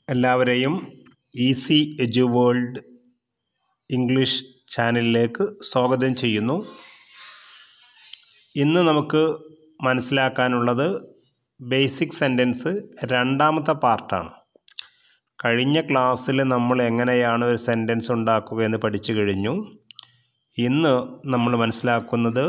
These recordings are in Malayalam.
എല്ലാവരെയും ഈസി എജു വേൾഡ് ഇംഗ്ലീഷ് ചാനലിലേക്ക് സ്വാഗതം ചെയ്യുന്നു ഇന്ന് നമുക്ക് മനസ്സിലാക്കാനുള്ളത് ബേസിക് സെൻറ്റൻസ് രണ്ടാമത്തെ പാർട്ടാണ് കഴിഞ്ഞ ക്ലാസ്സിൽ നമ്മൾ എങ്ങനെയാണ് ഒരു സെൻറ്റൻസ് ഉണ്ടാക്കുക എന്ന് പഠിച്ചു കഴിഞ്ഞു ഇന്ന് നമ്മൾ മനസ്സിലാക്കുന്നത്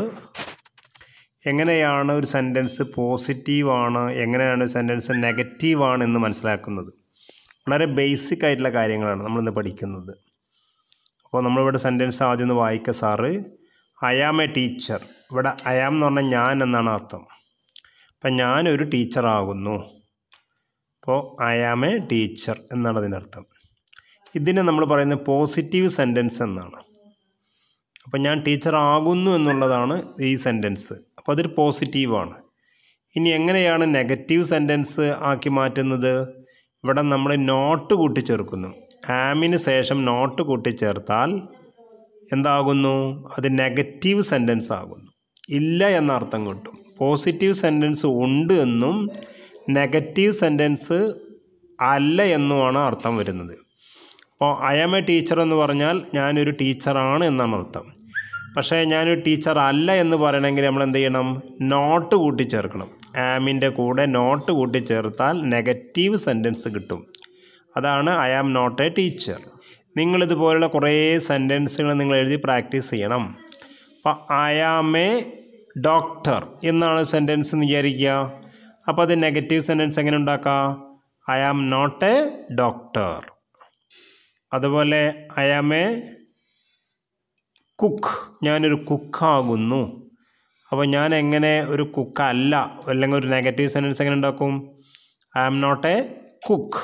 എങ്ങനെയാണ് ഒരു സെൻറ്റൻസ് പോസിറ്റീവാണ് എങ്ങനെയാണ് ഒരു സെൻറ്റൻസ് നെഗറ്റീവാണ് എന്ന് മനസ്സിലാക്കുന്നത് വളരെ ബേസിക് ആയിട്ടുള്ള കാര്യങ്ങളാണ് നമ്മളിന്ന് പഠിക്കുന്നത് അപ്പോൾ നമ്മളിവിടെ സെൻറ്റൻസ് ആദ്യം ഒന്ന് വായിക്കുക sir I am a teacher ഇവിടെ ഐ ആം എന്ന് പറഞ്ഞാൽ ഞാൻ എന്നാണ് അർത്ഥം അപ്പം ഞാനൊരു ടീച്ചറാകുന്നു അപ്പോൾ ഐ ആം എ ടീച്ചർ എന്നാണ് അതിൻ്റെ അർത്ഥം ഇതിനെ നമ്മൾ പറയുന്നത് പോസിറ്റീവ് സെൻറ്റൻസ് എന്നാണ് അപ്പോൾ ഞാൻ ടീച്ചർ ആകുന്നു എന്നുള്ളതാണ് ഈ സെൻറ്റൻസ് അപ്പോൾ അതൊരു പോസിറ്റീവാണ് ഇനി എങ്ങനെയാണ് നെഗറ്റീവ് സെൻറ്റൻസ് ആക്കി മാറ്റുന്നത് ഇവിടെ നമ്മൾ നോട്ട് കൂട്ടിച്ചേർക്കുന്നു ആമിന് ശേഷം നോട്ട് കൂട്ടിച്ചേർത്താൽ എന്താകുന്നു അത് നെഗറ്റീവ് സെൻറ്റൻസ് ആകുന്നു ഇല്ല എന്ന അർത്ഥം കിട്ടും പോസിറ്റീവ് സെൻറ്റൻസ് ഉണ്ട് എന്നും നെഗറ്റീവ് സെൻറ്റൻസ് അല്ല എന്നുമാണ് അർത്ഥം വരുന്നത് അപ്പോൾ ഐ ആം എ ടീച്ചർ എന്ന് പറഞ്ഞാൽ ഞാനൊരു ടീച്ചറാണ് എന്നാണ് അർത്ഥം പക്ഷേ ഞാനൊരു ടീച്ചർ അല്ല എന്ന് പറയണമെങ്കിൽ നമ്മൾ എന്ത് ചെയ്യണം നോട്ട് കൂട്ടിച്ചേർക്കണം ആമിൻ്റെ കൂടെ നോട്ട് കൂട്ടിച്ചേർത്താൽ നെഗറ്റീവ് സെൻറ്റൻസ് കിട്ടും അതാണ് I am not a teacher നിങ്ങളിതുപോലുള്ള കുറേ സെൻറ്റൻസുകൾ നിങ്ങൾ എഴുതി പ്രാക്ടീസ് ചെയ്യണം അപ്പോൾ ഐ ആം എ ഡോക്ടർ എന്നാണ് സെൻറ്റൻസ് എന്ന് വിചാരിക്കുക അപ്പോൾ അത് നെഗറ്റീവ് സെൻറ്റൻസ് എങ്ങനെ ഉണ്ടാക്കാം I am not a doctor അതുപോലെ ഐ ആം എ കുക്ക് ഞാനൊരു കുക്കാകുന്നു അപ്പോൾ ഞാൻ എങ്ങനെ ഒരു കുക്കല്ല അല്ലെങ്കിൽ ഒരു നെഗറ്റീവ് സെൻറ്റൻസ് എങ്ങനെ ഉണ്ടാക്കും I am not a cook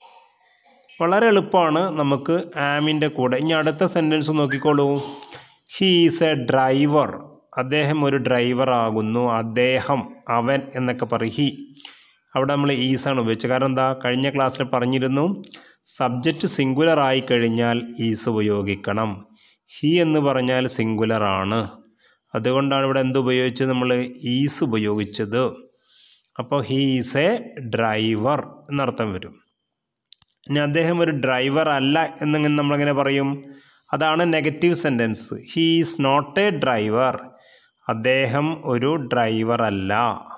വളരെ എളുപ്പമാണ് നമുക്ക് ആമിൻ്റെ കൂടെ ഇനി അടുത്ത സെൻറ്റൻസ് നോക്കിക്കോളൂ ഹീ ഈസ് എ ഡ്രൈവർ അദ്ദേഹം ഒരു ഡ്രൈവർ ആകുന്നു അദ്ദേഹം അവൻ എന്നൊക്കെ പറയും ഹി അവിടെ നമ്മൾ ഈസാണ് ഉപയോഗിച്ചത് കാരണം എന്താ കഴിഞ്ഞ ക്ലാസ്സിൽ പറഞ്ഞിരുന്നു സബ്ജക്റ്റ് സിംഗുലർ ആയി കഴിഞ്ഞാൽ ഈസ് ഉപയോഗിക്കണം ഹി എന്ന് പറഞ്ഞാൽ സിംഗുലർ ആണ് അതുകൊണ്ടാണ് ഇവിടെ എന്ത് ഉപയോഗിച്ചത് നമ്മൾ ഈസ് ഉപയോഗിച്ചത് അപ്പോൾ ഹീ ഈസ് എ ഡ്രൈവർ എന്നർത്ഥം വരും ഇനി അദ്ദേഹം ഒരു ഡ്രൈവർ അല്ല എന്നിങ്ങനെ നമ്മളെങ്ങനെ പറയും അതാണ് negative sentence he is not a driver അദ്ദേഹം ഒരു ഡ്രൈവർ അല്ല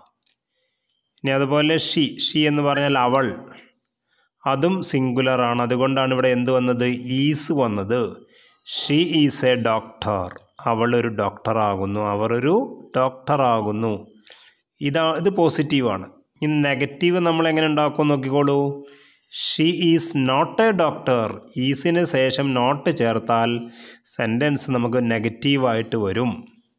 ഇനി അതുപോലെ ഷി ഷി എന്ന് പറഞ്ഞാൽ അവൾ അതും സിംഗുലറാണ് അതുകൊണ്ടാണ് ഇവിടെ എന്ത് വന്നത് ഈസ് വന്നത് ഷീ ഈസ് എ ഡോക്ടർ അവൾ ഒരു ഡോക്ടറാകുന്നു അവർ ഒരു ഡോക്ടറാകുന്നു ഇതാ ഇത് പോസിറ്റീവാണ് ഇനി നെഗറ്റീവ് നമ്മൾ എങ്ങനെ ഉണ്ടാക്കും നോക്കിക്കോളൂ she is not a doctor ഈസിന് ശേഷം നോട്ട് ചേർത്താൽ സെൻറ്റൻസ് നമുക്ക് നെഗറ്റീവായിട്ട് വരും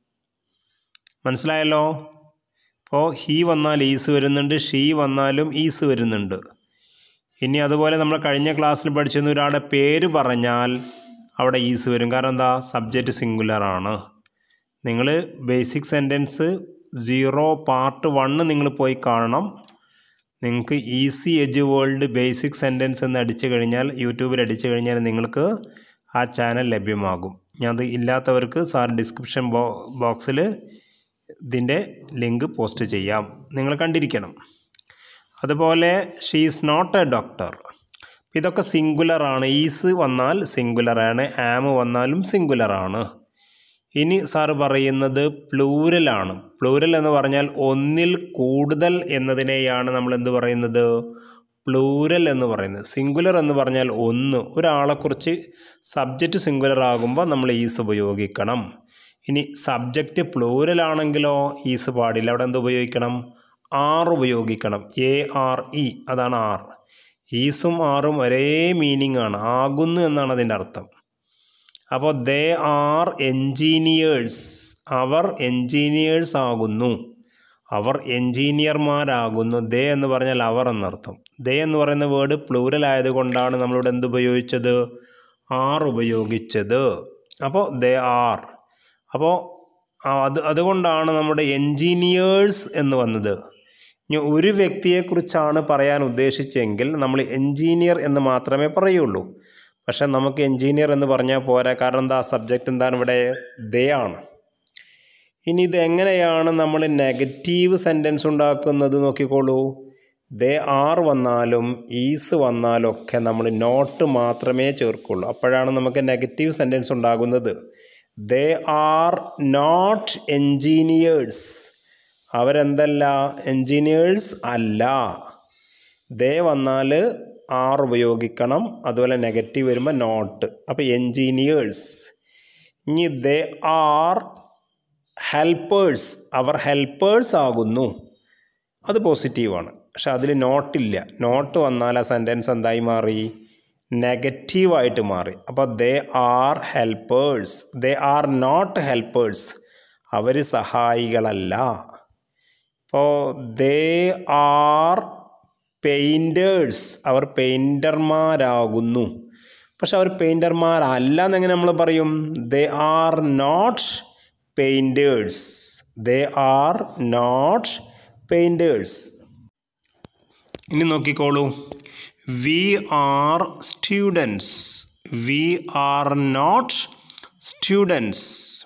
മനസ്സിലായല്ലോ അപ്പോൾ ഹീ വന്നാൽ ഈസ് വരുന്നുണ്ട് ഷീ വന്നാലും ഈസ് വരുന്നുണ്ട് ഇനി അതുപോലെ നമ്മൾ കഴിഞ്ഞ ക്ലാസ്സിൽ പഠിച്ചിരുന്ന ഒരാളുടെ പേര് പറഞ്ഞാൽ അവിടെ ഈസ് വരും കാരണം എന്താ സബ്ജക്റ്റ് സിംഗുലർ ആണ് നിങ്ങൾ basic sentence zero part one നിങ്ങൾ പോയി കാണണം നിങ്ങൾക്ക് easy edge world basic sentence എന്ന് അടിച്ചു കഴിഞ്ഞാൽ യൂട്യൂബിൽ അടിച്ചു കഴിഞ്ഞാൽ നിങ്ങൾക്ക് ആ ചാനൽ ലഭ്യമാകും ഞാൻ അത് ഇല്ലാത്തവർക്ക് സാർ ഡിസ്ക്രിപ്ഷൻ ബോ ബോക്സിൽ ഇതിൻ്റെ ലിങ്ക് പോസ്റ്റ് ചെയ്യാം നിങ്ങൾ കണ്ടിരിക്കണം അതുപോലെ she is not a doctor ഇതൊക്കെ സിംഗുലറാണ് ഈസ് വന്നാൽ സിംഗുലറാണ് ആം വന്നാലും സിംഗുലറാണ് ഇനി സാറ് പറയുന്നത് പ്ലൂരലാണ് പ്ലൂരൽ എന്ന് പറഞ്ഞാൽ ഒന്നിൽ കൂടുതൽ എന്നതിനെയാണ് നമ്മൾ എന്ത് പറയുന്നത് പ്ലൂരൽ എന്ന് പറയുന്നത് സിംഗുലർ എന്ന് പറഞ്ഞാൽ ഒന്ന് ഒരാളെക്കുറിച്ച് സബ്ജക്റ്റ് സിംഗുലർ ആകുമ്പോൾ നമ്മൾ ഈസ് ഉപയോഗിക്കണം ഇനി സബ്ജക്റ്റ് പ്ലൂരൽ ആണെങ്കിലോ ഈസ് പാടില്ല അവിടെ എന്ത് ഉപയോഗിക്കണം ആർ ഉപയോഗിക്കണം എ ആർ ഇ അതാണ് ആർ ഈസും ആറും ഒരേ മീനിങ് ആണ് ആകുന്നു എന്നാണ് അതിൻ്റെ അർത്ഥം അപ്പോൾ ദേ ആർ എൻജിനീയേഴ്സ് അവർ എൻജിനീയേഴ്സ് ആകുന്നു അവർ എൻജിനീയർമാരാകുന്നു ദേ എന്ന് പറഞ്ഞാൽ അവർ എന്നർത്ഥം ദേ എന്ന് പറയുന്ന വേർഡ് പ്ലൂരൽ ആയതുകൊണ്ടാണ് നമ്മളിവിടെ എന്ത് ഉപയോഗിച്ചത് ആർ ഉപയോഗിച്ചത് അപ്പോൾ ദേ ആർ അപ്പോൾ അത് അതുകൊണ്ടാണ് നമ്മുടെ എൻജിനീയേഴ്സ് എന്ന് വന്നത് ഇനി ഒരു വ്യക്തിയെക്കുറിച്ചാണ് പറയാൻ ഉദ്ദേശിച്ചെങ്കിൽ നമ്മൾ എൻജിനീയർ എന്ന് മാത്രമേ പറയുള്ളൂ പക്ഷെ നമുക്ക് എൻജിനീയർ എന്ന് പറഞ്ഞാൽ പോരാ കാരണം എന്താ സബ്ജക്റ്റ് എന്താണ് ഇവിടെ ദേ ആണ് ഇനി ഇത് എങ്ങനെയാണ് നമ്മൾ നെഗറ്റീവ് സെൻറ്റൻസ് ഉണ്ടാക്കുന്നത് നോക്കിക്കോളൂ ദേ ആർ വന്നാലും ഈസ് വന്നാലും ഒക്കെ നമ്മൾ നോട്ട് മാത്രമേ ചേർക്കുള്ളൂ അപ്പോഴാണ് നമുക്ക് നെഗറ്റീവ് സെൻറ്റൻസ് ഉണ്ടാകുന്നത് ദേ ആർ നോട്ട് എൻജിനീയേഴ്സ് അവരെന്തല്ല എൻജിനീയേഴ്സ് അല്ല ദേ വന്നാൽ ആർ ഉപയോഗിക്കണം അതുപോലെ നെഗറ്റീവ് വരുമ്പോൾ നോട്ട് അപ്പോൾ എൻജിനീയേഴ്സ് ഇനി ദേ ആർ ഹെൽപ്പേഴ്സ് അവർ ഹെൽപ്പേഴ്സ് ആകുന്നു അത് പോസിറ്റീവാണ് പക്ഷെ അതിൽ നോട്ടില്ല നോട്ട് വന്നാൽ ആ സെൻറ്റൻസ് എന്തായി മാറി നെഗറ്റീവായിട്ട് മാറി അപ്പോൾ they are helpers they are not helpers അവർ സഹായികളല്ല ഇപ്പോൾ ദേ ആർ പെയിൻറ്റേഴ്സ് അവർ പെയിൻറ്റർമാരാകുന്നു പക്ഷെ അവർ പെയിൻറ്റർമാരല്ല എന്നെങ്ങനെ നമ്മൾ പറയും they are not painters they are not painters ഇനി നോക്കിക്കോളൂ we are students we are not students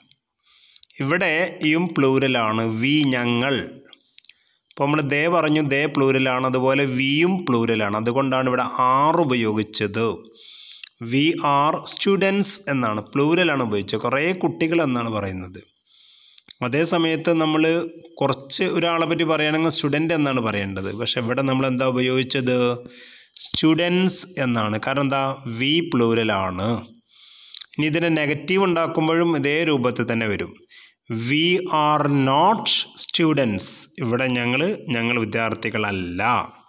ഇവിടെ യും പ്ലൂരലാണ് വി ഞങ്ങൾ അപ്പോൾ നമ്മൾ ദേ പറഞ്ഞു ദേ പ്ലൂരലാണ് അതുപോലെ വിയും പ്ലൂരലാണ് അതുകൊണ്ടാണ് ഇവിടെ ആർ ഉപയോഗിച്ചത് വി ആർ സ്റ്റുഡൻസ് എന്നാണ് പ്ലൂരലാണ് ഉപയോഗിച്ചത് കുറേ കുട്ടികൾ എന്നാണ് പറയുന്നത് അതേ സമയത്ത് നമ്മൾ കുറച്ച് ഒരാളെ പറ്റി പറയുകയാണെങ്കിൽ സ്റ്റുഡൻ്റ് എന്നാണ് പറയേണ്ടത് പക്ഷെ ഇവിടെ നമ്മൾ എന്താ ഉപയോഗിച്ചത് സ്റ്റുഡൻസ് എന്നാണ് കാരണം എന്താ വി പ്ലൂരലാണ് ഇനി ഇതിൻ്റെ നെഗറ്റീവ് ഉണ്ടാക്കുമ്പോഴും ഇതേ രൂപത്തിൽ തന്നെ വരും വി ആർ നോട്ട് സ്റ്റുഡൻസ് ഇവിടെ ഞങ്ങൾ ഞങ്ങൾ വിദ്യാർത്ഥികളല്ല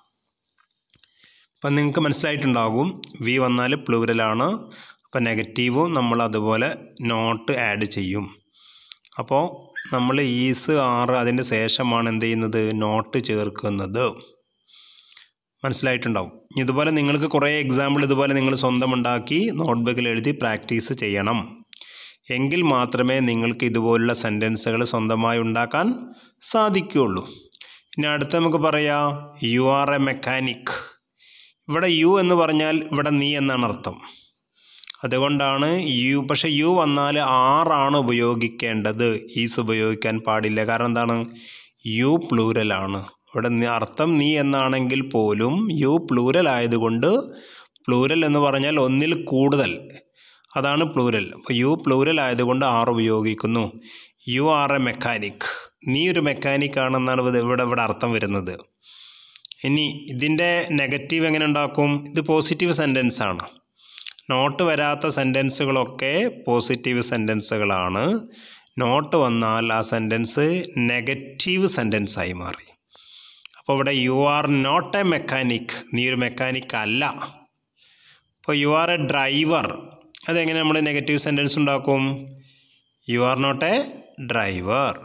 അപ്പം നിങ്ങൾക്ക് മനസ്സിലായിട്ടുണ്ടാകും വി വന്നാൽ പ്ലൂരലാണ് അപ്പം നെഗറ്റീവും നമ്മൾ അതുപോലെ നോട്ട് ആഡ് ചെയ്യും അപ്പോൾ നമ്മൾ ഈസ് ആറ് അതിൻ്റെ ശേഷമാണ് എന്ത് ചെയ്യുന്നത് നോട്ട് ചേർക്കുന്നത് മനസ്സിലായിട്ടുണ്ടാവും ഇതുപോലെ നിങ്ങൾക്ക് കുറേ എക്സാമ്പിൾ ഇതുപോലെ നിങ്ങൾ സ്വന്തം ഉണ്ടാക്കി നോട്ട്ബുക്കിൽ എഴുതി പ്രാക്ടീസ് ചെയ്യണം എങ്കിൽ മാത്രമേ നിങ്ങൾക്ക് ഇതുപോലുള്ള സെൻറ്റൻസുകൾ സ്വന്തമായി ഉണ്ടാക്കാൻ സാധിക്കുകയുള്ളൂ ഇനി അടുത്ത നമുക്ക് പറയാം യു ആർ എ മെക്കാനിക് ഇവിടെ യു എന്ന് പറഞ്ഞാൽ ഇവിടെ നീ എന്നാണ് അർത്ഥം അതുകൊണ്ടാണ് യു പക്ഷെ യു വന്നാൽ ആറാണ് ഉപയോഗിക്കേണ്ടത് ഈസ് ഉപയോഗിക്കാൻ പാടില്ല കാരണം എന്താണ് യു പ്ലൂരലാണ് ഇവിടെ അർത്ഥം നീ എന്നാണെങ്കിൽ പോലും യു പ്ലൂരൽ ആയതുകൊണ്ട് പ്ലൂരൽ എന്ന് പറഞ്ഞാൽ ഒന്നിൽ കൂടുതൽ അതാണ് പ്ലൂരൽ അപ്പോൾ യു പ്ലൂരൽ ആയതുകൊണ്ട് ആർ ഉപയോഗിക്കുന്നു യു ആർ എ മെക്കാനിക് നീ ഒരു മെക്കാനിക് ആണെന്നാണ് ഇവിടെ ഇവിടെ അർത്ഥം വരുന്നത് ഇനി ഇതിൻ്റെ നെഗറ്റീവ് എങ്ങനെ ഉണ്ടാക്കും ഇത് പോസിറ്റീവ് സെൻറ്റൻസ് ആണ് നോട്ട് വരാത്ത സെൻറ്റൻസുകളൊക്കെ പോസിറ്റീവ് സെൻറ്റൻസുകളാണ് നോട്ട് വന്നാൽ ആ സെൻറ്റൻസ് നെഗറ്റീവ് സെൻറ്റൻസായി മാറി അപ്പോൾ ഇവിടെ you are not a mechanic നീ ഒരു മെക്കാനിക് അല്ല ഇപ്പോൾ യു ആർ എ ഡ്രൈവർ അതെങ്ങനെ നമ്മൾ നെഗറ്റീവ് സെൻറ്റൻസ് ഉണ്ടാക്കും you are not a driver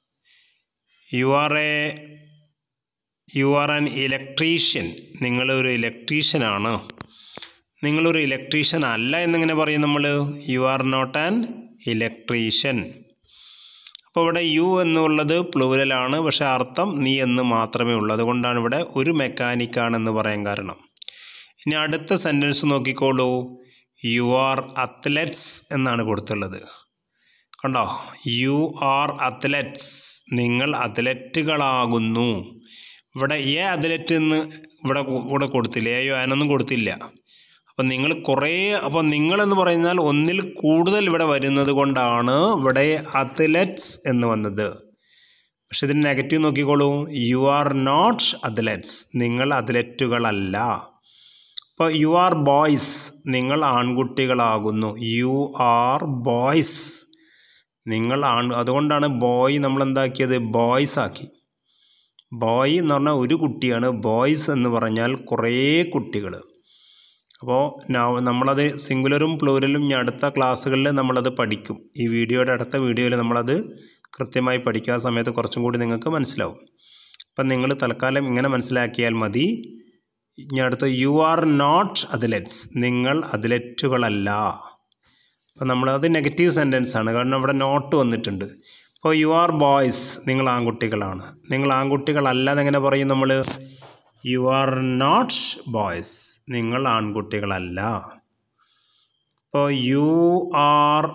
you are a you are an electrician നിങ്ങളൊരു ഇലക്ട്രീഷ്യനാണ് നിങ്ങളൊരു ഇലക്ട്രീഷ്യൻ അല്ല എന്നിങ്ങനെ പറയും നമ്മൾ you are not an electrician അപ്പോൾ ഇവിടെ യു എന്നുള്ളത് പ്ലൂരലാണ് പക്ഷേ അർത്ഥം നീ എന്ന് മാത്രമേ ഉള്ളൂ അതുകൊണ്ടാണ് ഇവിടെ ഒരു മെക്കാനിക്കാണെന്ന് പറയാൻ കാരണം ഇനി അടുത്ത സെൻറ്റൻസ് നോക്കിക്കോളൂ യു ആർ അത്ലറ്റ്സ് എന്നാണ് കൊടുത്തുള്ളത് കണ്ടോ യു ആർ അത്ലറ്റ്സ് നിങ്ങൾ അത്ലറ്റുകളാകുന്നു ഇവിടെ എ അത്ലറ്റ് എന്ന് ഇവിടെ ഇവിടെ കൊടുത്തില്ല എയോ അതിനൊന്നും കൊടുത്തില്ല അപ്പം നിങ്ങൾ കുറേ അപ്പോൾ നിങ്ങളെന്ന് പറഞ്ഞാൽ ഒന്നിൽ കൂടുതൽ ഇവിടെ വരുന്നത് കൊണ്ടാണ് ഇവിടെ അത്ലറ്റ്സ് എന്ന് വന്നത് പക്ഷെ ഇതിന് നെഗറ്റീവ് നോക്കിക്കോളൂ യു ആർ നോട്ട് അത്ലറ്റ്സ് നിങ്ങൾ അത്ലറ്റുകളല്ല അപ്പോൾ യു ആർ ബോയ്സ് നിങ്ങൾ ആൺകുട്ടികളാകുന്നു യു ആർ ബോയ്സ് നിങ്ങൾ ആൺ അതുകൊണ്ടാണ് ബോയ് നമ്മൾ എന്താക്കിയത് ബോയ്സ് ആക്കി ബോയ് എന്ന് പറഞ്ഞാൽ ഒരു കുട്ടിയാണ് ബോയ്സ് എന്ന് പറഞ്ഞാൽ കുറേ കുട്ടികൾ അപ്പോൾ നമ്മളത് സിംഗുലറും പ്ലൂരലും ഇനി അടുത്ത ക്ലാസ്സുകളിൽ നമ്മളത് പഠിക്കും ഈ വീഡിയോയുടെ അടുത്ത വീഡിയോയിൽ നമ്മളത് കൃത്യമായി പഠിക്കുക ആ സമയത്ത് കുറച്ചും കൂടി നിങ്ങൾക്ക് മനസ്സിലാവും അപ്പം നിങ്ങൾ തൽക്കാലം ഇങ്ങനെ മനസ്സിലാക്കിയാൽ മതി ഇനി അടുത്ത യു ആർ നോട്ട് അത്ലറ്റ്സ് നിങ്ങൾ അത്ലറ്റുകളല്ല അപ്പം നമ്മളത് നെഗറ്റീവ് സെൻറ്റൻസ് ആണ് കാരണം ഇവിടെ നോട്ട് വന്നിട്ടുണ്ട് അപ്പോൾ യു ആർ ബോയ്സ് നിങ്ങൾ ആൺകുട്ടികളാണ് നിങ്ങൾ ആൺകുട്ടികളല്ല എന്നെങ്ങനെ പറയും നമ്മൾ യു ആർ നോട്ട് ബോയ്സ് നിങ്ങൾ ആൺകുട്ടികളല്ല അപ്പോൾ യു ആർ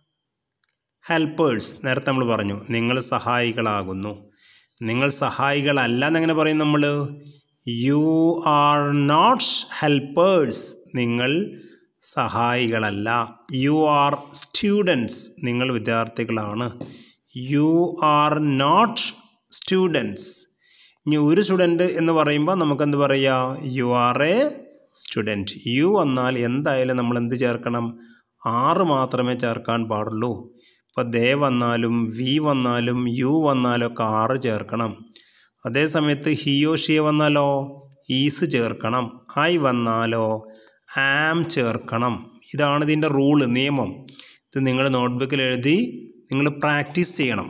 ഹെൽപ്പേഴ്സ് നേരത്തെ നമ്മൾ പറഞ്ഞു നിങ്ങൾ സഹായികളാകുന്നു നിങ്ങൾ സഹായികളല്ല എന്നെങ്ങനെ പറയും നമ്മൾ യു ആർ നോട്ട് ഹെൽപ്പേഴ്സ് നിങ്ങൾ സഹായികളല്ല യു ആർ സ്റ്റുഡൻസ് നിങ്ങൾ വിദ്യാർത്ഥികളാണ് യു ആർ നോട്ട് സ്റ്റുഡൻസ് ഇനി ഒരു സ്റ്റുഡൻറ്റ് എന്ന് പറയുമ്പോൾ നമുക്കെന്ത് പറയാം you are a student you വന്നാൽ എന്തായാലും നമ്മൾ എന്ത് ചേർക്കണം ആറ് മാത്രമേ ചേർക്കാൻ പാടുള്ളൂ ഇപ്പോൾ ദേ വന്നാലും വി വന്നാലും യു വന്നാലും ഒക്കെ ആറ് ചേർക്കണം അതേ സമയത്ത് ഹിയോ ഷിയോ വന്നാലോ ഈസ് ചേർക്കണം ഐ വന്നാലോ ആം ചേർക്കണം ഇതാണ് ഇതിൻ്റെ റൂള് നിയമം ഇത് നിങ്ങൾ നോട്ട്ബുക്കിൽ എഴുതി നിങ്ങൾ പ്രാക്ടീസ് ചെയ്യണം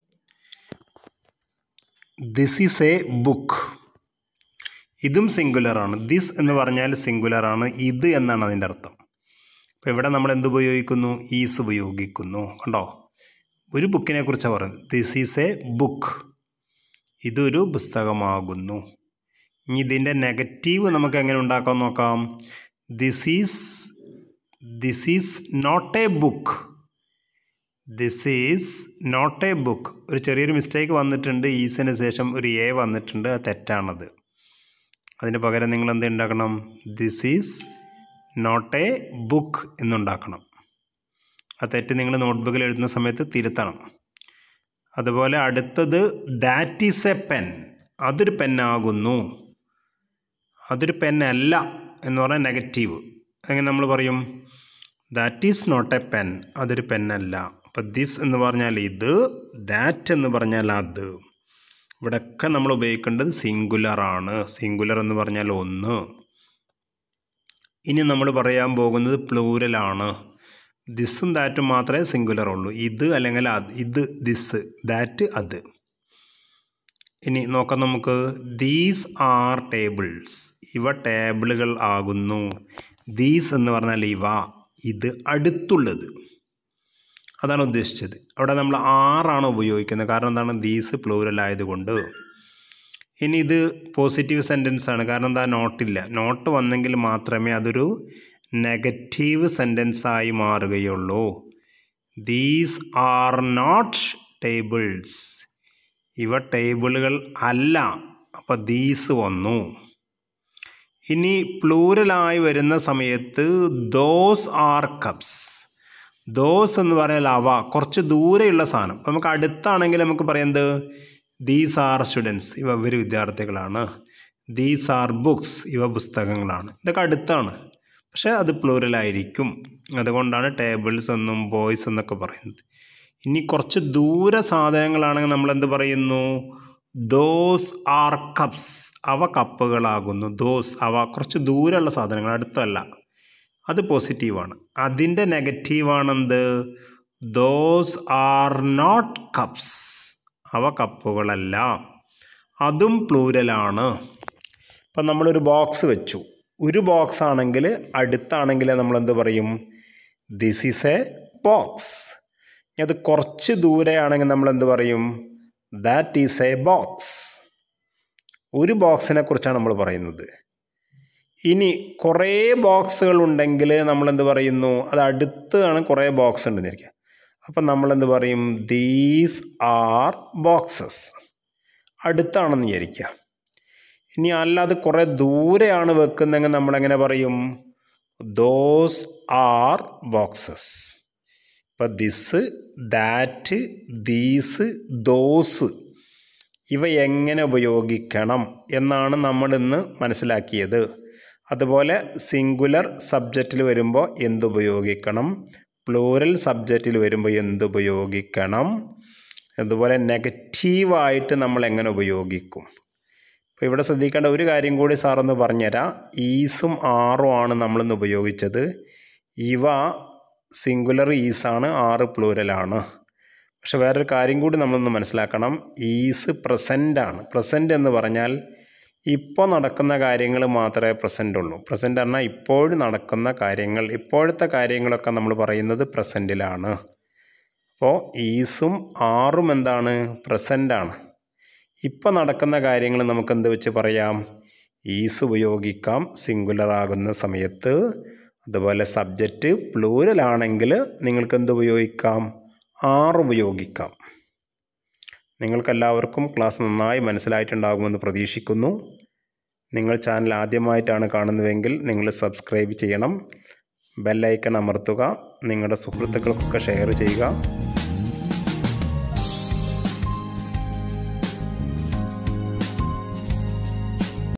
ദിസ് ഈസ് എ ബുക്ക് ഇതും സിംഗുലറാണ് ദിസ് എന്ന് പറഞ്ഞാൽ സിംഗുലറാണ് ഇത് എന്നാണ് അതിൻ്റെ അർത്ഥം അപ്പോൾ ഇവിടെ നമ്മൾ എന്ത് ഉപയോഗിക്കുന്നു ഈസ് ഉപയോഗിക്കുന്നു കണ്ടോ ഒരു ബുക്കിനെ കുറിച്ചാണ് പറയുന്നത് ദിസ് ഈസ് എ ബുക്ക് ഇതൊരു പുസ്തകമാകുന്നു ഇനി ഇതിൻ്റെ നെഗറ്റീവ് നമുക്ക് എങ്ങനെ ഉണ്ടാക്കാൻ നോക്കാം this is this is not a book this is not a book ഒരു ചെറിയൊരു മിസ്റ്റേക്ക് വന്നിട്ടുണ്ട് ഈസിന് ശേഷം ഒരു എ വന്നിട്ടുണ്ട് അത് തെറ്റാണത് അതിന് പകരം നിങ്ങൾ എന്ത് ഉണ്ടാക്കണം this is not a book എന്നുണ്ടാക്കണം ആ തെറ്റ് നിങ്ങൾ നോട്ട്ബുക്കിൽ എഴുതുന്ന സമയത്ത് തിരുത്തണം അതുപോലെ അടുത്തത് ദാറ്റ് ഈസ് എ പെൻ അതൊരു പെന്നാകുന്നു അതൊരു പെന്നല്ല എന്ന് പറഞ്ഞാൽ നെഗറ്റീവ് എങ്ങനെ നമ്മൾ പറയും that is not a pen അതൊരു പെന്നല്ല അപ്പം ദിസ് എന്ന് പറഞ്ഞാൽ ഇത് ദാറ്റ് എന്ന് പറഞ്ഞാൽ അത് ഇവിടെയൊക്കെ നമ്മൾ ഉപയോഗിക്കേണ്ടത് സിംഗുലറാണ് സിംഗുലർ എന്ന് പറഞ്ഞാൽ ഒന്ന് ഇനി നമ്മൾ പറയാൻ പോകുന്നത് പ്ലൂരലാണ് ദിസും ദാറ്റും മാത്രമേ സിംഗുലർ ഉള്ളൂ ഇത് അല്ലെങ്കിൽ അത് ഇത് ദിസ് ദാറ്റ് അത് ഇനി നോക്കാം നമുക്ക് ദീസ് ആർ ടേബിൾസ് ഇവ ടേബിളുകൾ ആകുന്നു ദീസ് എന്ന് പറഞ്ഞാൽ ഇവ ഇത് അടുത്തുള്ളത് അതാണ് ഉദ്ദേശിച്ചത് അവിടെ നമ്മൾ ആറാണ് ഉപയോഗിക്കുന്നത് കാരണം എന്താണ് ദീസ് പ്ലൂരൽ ആയതുകൊണ്ട് ഇനി ഇത് പോസിറ്റീവ് സെൻറ്റൻസ് ആണ് കാരണം എന്താ നോട്ടില്ല നോട്ട് വന്നെങ്കിൽ മാത്രമേ അതൊരു നെഗറ്റീവ് സെൻറ്റൻസ് ആയി മാറുകയുള്ളൂ ദീസ് ആർ നോട്ട് ടേബിൾസ് ഇവ ടേബിളുകൾ അല്ല അപ്പോൾ ദീസ് വന്നു ഇനി പ്ലൂരലായി വരുന്ന സമയത്ത് ദോസ് ആർ കപ്സ് ദോസ് എന്ന് പറഞ്ഞാൽ അവ കുറച്ച് ദൂരെയുള്ള സാധനം അപ്പോൾ നമുക്ക് അടുത്താണെങ്കിൽ നമുക്ക് പറയുന്നത് ദീസ് ആർ സ്റ്റുഡൻസ് ഇവ ഇവർ വിദ്യാർത്ഥികളാണ് ദീസ് ആർ ബുക്സ് ഇവ പുസ്തകങ്ങളാണ് ഇതൊക്കെ അടുത്താണ് പക്ഷേ അത് പ്ലൂരലായിരിക്കും അതുകൊണ്ടാണ് ടേബിൾസ് എന്നും ബോയ്സ് എന്നൊക്കെ പറയുന്നത് ഇനി കുറച്ച് ദൂര സാധനങ്ങളാണെങ്കിൽ നമ്മൾ എന്ത് പറയുന്നു ദോസ് ആർ കപ്സ് അവ കപ്പുകളാകുന്നു ദോസ് അവ കുറച്ച് ദൂരമുള്ള സാധനങ്ങൾ അടുത്തല്ല അത് പോസിറ്റീവാണ് അതിൻ്റെ നെഗറ്റീവാണെന്ത് ദോസ് ആർ നോട്ട് കപ്സ് അവ കപ്പുകളല്ല അതും പ്ലൂരലാണ് ഇപ്പം നമ്മളൊരു ബോക്സ് വെച്ചു ഒരു ബോക്സ് ആണെങ്കിൽ അടുത്താണെങ്കിൽ നമ്മൾ എന്ത് പറയും ദിസ് ഈസ് എ ബോക്സ് അത് കുറച്ച് ദൂരെയാണെങ്കിൽ നമ്മൾ എന്ത് പറയും ദാറ്റ് ഈസ് എ ബോക്സ് ഒരു ബോക്സിനെ കുറിച്ചാണ് നമ്മൾ പറയുന്നത് ഇനി കുറേ ബോക്സുകൾ ഉണ്ടെങ്കിൽ നമ്മൾ എന്ത് പറയുന്നു അത് അടുത്താണ് കുറേ ബോക്സ് ഉണ്ടെന്ന് ഇരിക്കുക അപ്പം നമ്മൾ എന്ത് പറയും ദീസ് ആർ ബോക്സസ് അടുത്താണെന്ന് വിചാരിക്കുക ഇനി അല്ലാതെ കുറേ ദൂരെയാണ് വെക്കുന്നതെങ്കിൽ നമ്മളെങ്ങനെ പറയും ദോസ് ആർ ബോക്സസ് ഇപ്പം ദിസ് ദാറ്റ് ദീസ് ദോസ് ഇവ എങ്ങനെ ഉപയോഗിക്കണം എന്നാണ് നമ്മൾ ഇന്ന് മനസ്സിലാക്കിയത് അതുപോലെ സിംഗുലർ സബ്ജക്റ്റിൽ വരുമ്പോൾ എന്തുപയോഗിക്കണം പ്ലൂറൽ സബ്ജക്റ്റിൽ വരുമ്പോൾ എന്തുപയോഗിക്കണം അതുപോലെ നെഗറ്റീവായിട്ട് നമ്മൾ എങ്ങനെ ഉപയോഗിക്കും അപ്പോൾ ഇവിടെ ശ്രദ്ധിക്കേണ്ട ഒരു കാര്യം കൂടി സാറൊന്ന് പറഞ്ഞുതരാം ഈസും ആറും ആണ് നമ്മളിന്ന് ഉപയോഗിച്ചത് ഇവ സിംഗുലർ ഈസാണ് ആറ് പ്ലൂരലാണ് പക്ഷെ വേറൊരു കാര്യം കൂടി നമ്മളൊന്ന് മനസ്സിലാക്കണം ഈസ് പ്രസൻ്റ് ആണ് പ്രസൻ്റ് എന്ന് പറഞ്ഞാൽ ഇപ്പോൾ നടക്കുന്ന കാര്യങ്ങൾ മാത്രമേ പ്രസൻ്റ് ഉള്ളൂ പ്രസൻ്റ് പറഞ്ഞാൽ ഇപ്പോഴും നടക്കുന്ന കാര്യങ്ങൾ ഇപ്പോഴത്തെ കാര്യങ്ങളൊക്കെ നമ്മൾ പറയുന്നത് പ്രസൻറ്റിലാണ് അപ്പോൾ ഈസും ആറും എന്താണ് പ്രസൻ്റാണ് ഇപ്പോൾ നടക്കുന്ന കാര്യങ്ങൾ നമുക്ക് എന്ത് വെച്ച് പറയാം ഈസ് ഉപയോഗിക്കാം സിംഗുലർ ആകുന്ന സമയത്ത് അതുപോലെ സബ്ജക്റ്റ് പ്ലൂരൽ ആണെങ്കിൽ നിങ്ങൾക്ക് എന്ത് ഉപയോഗിക്കാം ആറ് ഉപയോഗിക്കാം നിങ്ങൾക്കെല്ലാവർക്കും ക്ലാസ് നന്നായി മനസ്സിലായിട്ടുണ്ടാകുമെന്ന് പ്രതീക്ഷിക്കുന്നു നിങ്ങൾ ചാനൽ ആദ്യമായിട്ടാണ് കാണുന്നതെങ്കിൽ നിങ്ങൾ സബ്സ്ക്രൈബ് ചെയ്യണം ബെല്ലൈക്കൺ അമർത്തുക നിങ്ങളുടെ സുഹൃത്തുക്കൾക്കൊക്കെ ഷെയർ ചെയ്യുക